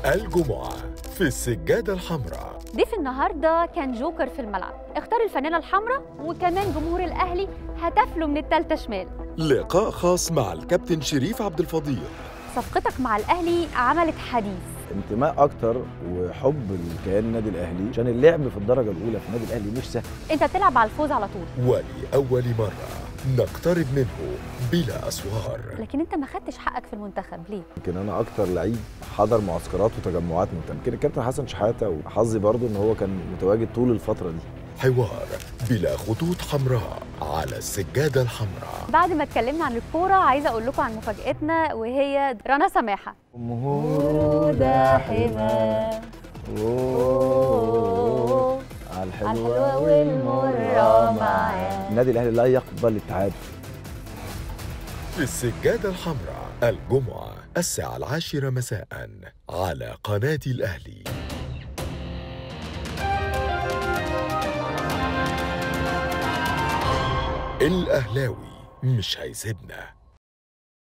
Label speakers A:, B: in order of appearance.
A: الجمعة في السجادة الحمراء
B: ضيف النهارده كان جوكر في الملعب اختار الفانيله الحمراء وكمان جمهور الاهلي هتف له من التالتة شمال
A: لقاء خاص مع الكابتن شريف عبد الفضيل
B: صفقتك مع الاهلي عملت حديث
C: انتماء اكتر وحب الكيان النادي الاهلي عشان اللعب في الدرجه الاولى في النادي الاهلي مش سهل
B: انت بتلعب على الفوز على طول
A: ولأول مرة نقترب منه بلا أسوار
B: لكن انت ما خدتش حقك في المنتخب ليه
C: يمكن انا اكتر لعيب حضر معسكرات وتجمعات منتخب يمكن الكابتن حسن شحاته وحظي برضو ان هو كان متواجد طول الفتره دي
A: حوار بلا خطوط حمراء على السجادة الحمراء
B: بعد ما اتكلمنا عن الكوره عايزه اقول لكم عن مفاجاتنا وهي رنا سماحه
C: جمهور
B: ده حمى
C: أوه، على الحلوه
B: الحلوة والمرة معاه.
C: النادي الاهلي لا يقبل التعادل
A: في السجادة الحمراء الجمعة الساعة العاشرة مساء على قناة الأهلي الأهلاوي مش هيسيبنا